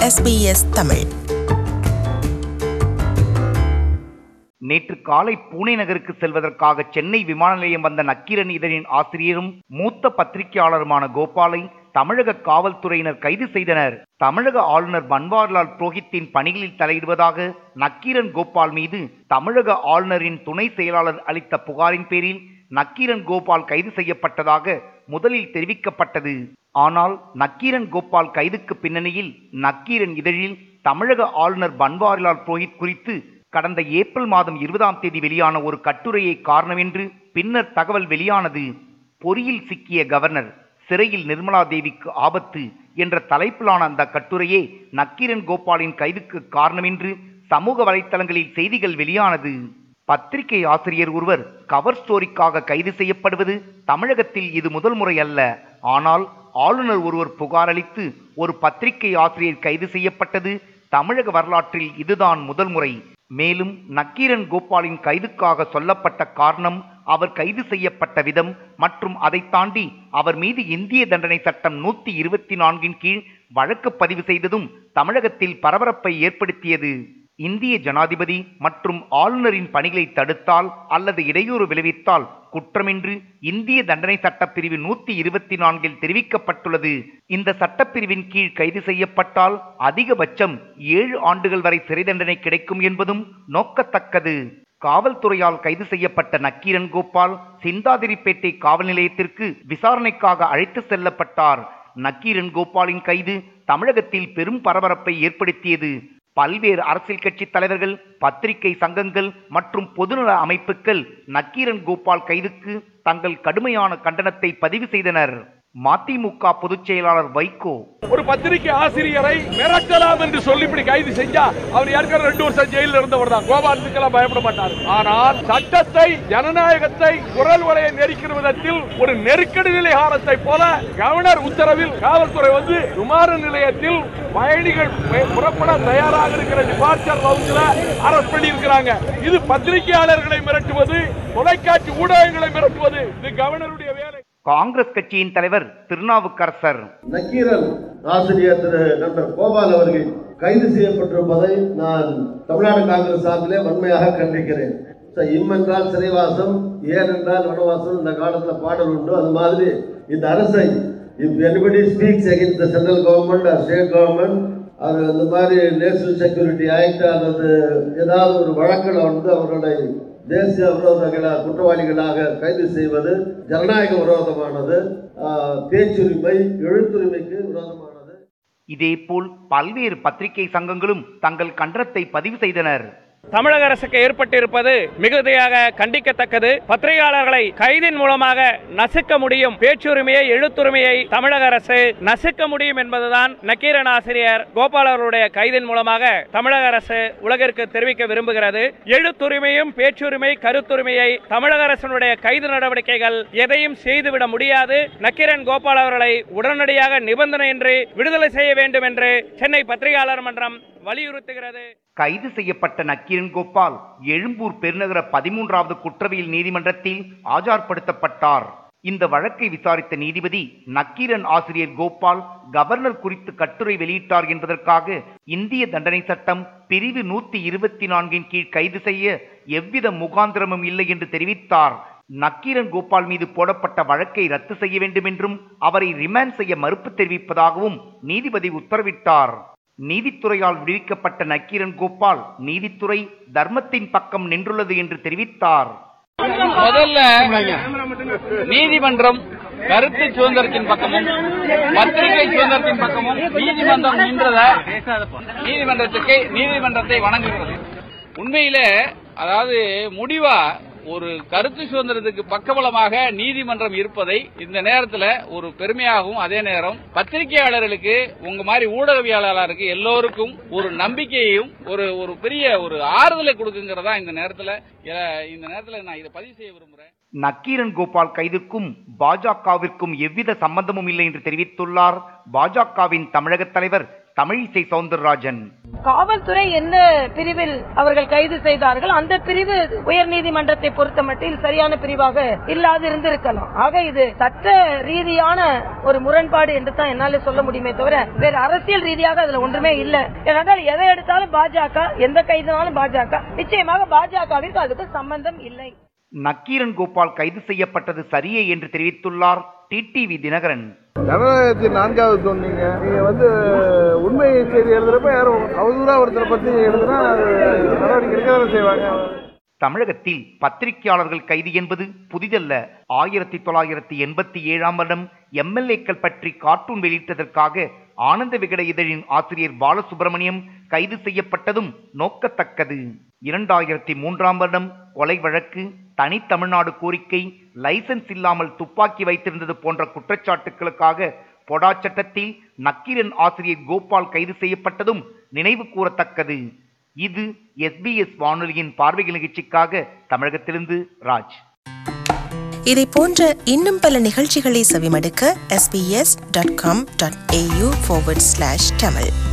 SBS Tamil நேற்று காலை பூனே நகருக்கு செல்வதற்காக சென்னை விமான நிலையம் வந்த நக்கீரன் இதழின் ஆசிரியரும் மூத்த பத்திரிகையாளருமான கோபாலை தமிழக காவல்துறையினர் கைது செய்தனர் தமிழக ஆளுநர் பன்வாரிலால் புரோஹித்தின் பணிகளில் தலையிடுவதாக நக்கீரன் கோபால் மீது தமிழக ஆளுநரின் துணை செயலாளர் அளித்த புகாரின் பேரில் நக்கீரன் கோபால் கைது செய்யப்பட்டதாக முதலில் தெரிவிக்கப்பட்டது ஆனால் நக்கீரன் கோபால் கைதுக்கு பின்னணியில் நக்கீரன் இதழில் தமிழக ஆளுநர் பன்வாரிலால் புரோஹித் குறித்து கடந்த ஏப்ரல் மாதம் இருபதாம் தேதி வெளியான ஒரு கட்டுரையை காரணம் என்று பின்னர் தகவல் வெளியானது பொறியில் சிக்கிய கவர்னர் சிறையில் நிர்மலா தேவிக்கு ஆபத்து என்ற தலைப்பிலான அந்த கட்டுரையே நக்கீரன் கோபாலின் கைதுக்கு காரணம் என்று சமூக வலைத்தளங்களில் செய்திகள் வெளியானது பத்திரிகை ஆசிரியர் ஒருவர் கவர் ஸ்டோரிக்காக கைது செய்யப்படுவது தமிழகத்தில் இது முதல் முறை அல்ல ஆனால் ஆளுநர் ஒருவர் புகார் அளித்து ஒரு பத்திரிகை ஆசிரியர் கைது செய்யப்பட்டது தமிழக வரலாற்றில் இதுதான் முதல் முறை மேலும் நக்கீரன் கோபாலின் கைதுக்காக சொல்லப்பட்ட காரணம் அவர் கைது செய்யப்பட்ட விதம் மற்றும் அதை தாண்டி அவர் மீது இந்திய தண்டனை சட்டம் நூத்தி இருபத்தி நான்கின் கீழ் வழக்கு பதிவு செய்ததும் தமிழகத்தில் பரபரப்பை ஏற்படுத்தியது இந்திய ஜனாதிபதி மற்றும் ஆளுநரின் பணிகளை தடுத்தால் அல்லது இடையூறு விளைவித்தால் குற்றமென்று இந்திய தண்டனை சட்டப்பிரிவு நூத்தி இருபத்தி நான்கில் தெரிவிக்கப்பட்டுள்ளது இந்த சட்டப்பிரிவின் கீழ் கைது செய்யப்பட்டால் அதிகபட்சம் ஏழு ஆண்டுகள் வரை சிறை தண்டனை கிடைக்கும் என்பதும் நோக்கத்தக்கது காவல்துறையால் கைது செய்யப்பட்ட நக்கீரன் கோபால் சிந்தாதிரிப்பேட்டை காவல் நிலையத்திற்கு விசாரணைக்காக அழைத்து செல்லப்பட்டார் நக்கீரன் கோபாலின் கைது தமிழகத்தில் பெரும் பரபரப்பை ஏற்படுத்தியது பல்வேறு அரசியல் கட்சி தலைவர்கள் பத்திரிகை சங்கங்கள் மற்றும் பொதுநல அமைப்புகள் நக்கீரன் கோபால் கைதுக்கு தங்கள் கடுமையான கண்டனத்தை பதிவு செய்தனர் மதிமுக பொதுச் செயலாளர் வைகோ ஒரு பத்திரிகை ஆசிரியரை மிரட்டலாம் என்று சொல்லி இப்படி கைது செஞ்சா அவர் ஏற்கனவே ரெண்டு வருஷம் ஜெயிலில் இருந்தவர் தான் கோபாலத்துக்கெல்லாம் பயப்பட மாட்டார் ஆனால் சட்டத்தை ஜனநாயகத்தை குரல் வரையை நெருக்கிற விதத்தில் ஒரு நெருக்கடி நிலைகாரத்தை போல கவர்னர் உத்தரவில் காவல்துறை வந்து விமான நிலையத்தில் பயணிகள் புறப்பட தயாராக இருக்கிற டிபார்ச்சர் லவுஞ்சில் அரஸ்ட் பண்ணி இருக்கிறாங்க இது பத்திரிகையாளர்களை மிரட்டுவது தொலைக்காட்சி ஊடகங்களை மிரட்டுவது இது கவர்னருடைய வேலை காங்கிரஸ் கட்சியின் தலைவர் திருநாவுக்கரசர் நக்கீரன் ஆசிரியர் திரு டாக்டர் கோபால் அவர்கள் கைது செய்யப்பட்டிருப்பதை நான் தமிழ்நாடு காங்கிரஸ் சார்பிலே வன்மையாக கண்டிக்கிறேன் So, இம் என்றால் சிறைவாசம் ஏன் என்றால் வனவாசம் இந்த காலத்தில் பாடல் உண்டு அது மாதிரி இந்த அரசை if anybody speaks against the central government or state government அது இந்த மாதிரி நேஷனல் செக்யூரிட்டி ஆக்ட் அல்லது ஏதாவது ஒரு வழக்கில் வந்து அவர்களை தேசிய விரோதங்களாக குற்றவாளிகளாக கைது செய்வது ஜனநாயக விரோதமானது ஆஹ், பேச்சுரிமை எழுத்துரிமைக்கு விரோதமானது இதேபோல் பல்வேறு பத்திரிகை சங்கங்களும் தங்கள் கண்டனத்தை பதிவு செய்தனர் தமிழக அரசுக்கு ஏற்பட்டிருப்பது மிகுதியாக கண்டிக்கத்தக்கது பத்திரிகையாளர்களை கைதின் மூலமாக நசுக்க முடியும் பேச்சுரிமையை எழுத்துரிமையை தமிழக அரசு நசுக்க முடியும் என்பதுதான் நக்கீரன் ஆசிரியர் கோபால் அவர்களுடைய கைதின் மூலமாக தமிழக அரசு உலகிற்கு தெரிவிக்க விரும்புகிறது எழுத்துரிமையும் பேச்சுரிமை கருத்துரிமையை தமிழக அரசினுடைய கைது நடவடிக்கைகள் எதையும் செய்துவிட முடியாது நக்கீரன் கோபால் அவர்களை உடனடியாக நிபந்தனையின்றி விடுதலை செய்ய வேண்டும் என்று சென்னை பத்திரிகையாளர் மன்றம் வலியுறுத்துகிறது கைது செய்யப்பட்ட நக்கீரன் கோபால் எழும்பூர் பெருநகர பதிமூன்றாவது குற்றவியல் நீதிமன்றத்தில் ஆஜர்படுத்தப்பட்டார் இந்த வழக்கை விசாரித்த நீதிபதி நக்கீரன் ஆசிரியர் கோபால் கவர்னர் குறித்து கட்டுரை வெளியிட்டார் என்பதற்காக இந்திய தண்டனை சட்டம் பிரிவு நூத்தி இருபத்தி நான்கின் கீழ் கைது செய்ய எவ்வித முகாந்திரமும் இல்லை என்று தெரிவித்தார் நக்கீரன் கோபால் மீது போடப்பட்ட வழக்கை ரத்து செய்ய வேண்டும் என்றும் அவரை ரிமாண்ட் செய்ய மறுப்பு தெரிவிப்பதாகவும் நீதிபதி உத்தரவிட்டார் நீதித்துறையால் விடுவிக்கப்பட்ட நக்கீரன் கோபால் நீதித்துறை தர்மத்தின் பக்கம் நின்றுள்ளது என்று தெரிவித்தார் முதல்ல நீதிமன்றம் கருத்து சுதந்திரத்தின் பக்கமும் பத்திரிகை சுதந்திரத்தின் பக்கமும் நீதிமன்றம் நின்றத நீதிமன்றத்துக்கு நீதிமன்றத்தை வணங்குகிறது உண்மையிலே அதாவது முடிவா ஒரு கருத்து சுதந்திரத்துக்கு பக்கபலமாக நீதிமன்றம் இருப்பதை இந்த நேரத்தில் ஒரு பெருமையாகவும் அதே நேரம் பத்திரிகையாளர்களுக்கு உங்க மாதிரி ஊடகவியலாளருக்கு எல்லோருக்கும் ஒரு நம்பிக்கையையும் ஒரு ஒரு பெரிய ஒரு ஆறுதலை கொடுக்குங்கிறதா இந்த நேரத்தில் இந்த நேரத்தில் நான் இதை பதிவு செய்ய விரும்புறேன் நக்கீரன் கோபால் கைதுக்கும் பாஜகவிற்கும் எவ்வித சம்பந்தமும் இல்லை என்று தெரிவித்துள்ளார் பாஜகவின் தமிழக தலைவர் தமிழிசை சவுந்தரராஜன் காவல்துறை எந்த பிரிவில் அவர்கள் கைது செய்தார்கள் அந்த பிரிவு உயர்நீதிமன்றத்தை பொறுத்த மட்டில் சரியான பிரிவாக இல்லாது இருந்திருக்கலாம் ஆக இது சட்ட ரீதியான ஒரு முரண்பாடு என்று தான் என்னால சொல்ல முடியுமே தவிர வேற அரசியல் ரீதியாக அதுல ஒன்றுமே இல்ல ஏனென்றால் எதை எடுத்தாலும் பாஜக எந்த கைதுனாலும் பாஜக நிச்சயமாக பாஜகவிற்கு அதுக்கு சம்பந்தம் இல்லை நக்கீரன் கோபால் கைது செய்யப்பட்டது சரியே என்று தெரிவித்துள்ளார் டிடிவி தினகரன் ஜனநாயகத்தின் நான்காவது சொன்னீங்க நீங்க வந்து உண்மை செய்தி எழுதுறப்ப யாரும் அவதூறா ஒருத்தரை பத்தி எழுதுனா அது நடவடிக்கை எடுக்க தானே செய்வாங்க தமிழகத்தில் பத்திரிகையாளர்கள் கைது என்பது புதிதல்ல ஆயிரத்தி தொள்ளாயிரத்தி எண்பத்தி ஏழாம் வருடம் எம்எல்ஏக்கள் பற்றி கார்ட்டூன் வெளியிட்டதற்காக ஆனந்த விகட இதழின் ஆசிரியர் பாலசுப்ரமணியம் கைது செய்யப்பட்டதும் நோக்கத்தக்கது இரண்டாயிரத்தி மூன்றாம் வருடம் கொலை வழக்கு தனி தமிழ்நாடு கோரிக்கை லைசென்ஸ் இல்லாமல் துப்பாக்கி வைத்திருந்தது போன்ற குற்றச்சாட்டுகளுக்காக பொடா சட்டத்தில் நக்கீரன் ஆசிரியர் கோபால் கைது செய்யப்பட்டதும் நினைவு கூறத்தக்கது இது எஸ்பிஎஸ் வானொலியின் பார்வைகள் நிகழ்ச்சிக்காக தமிழகத்திலிருந்து ராஜ் இதை போன்ற இன்னும் பல நிகழ்ச்சிகளை செவிமடுக்க sbs.com.au forward slash tamil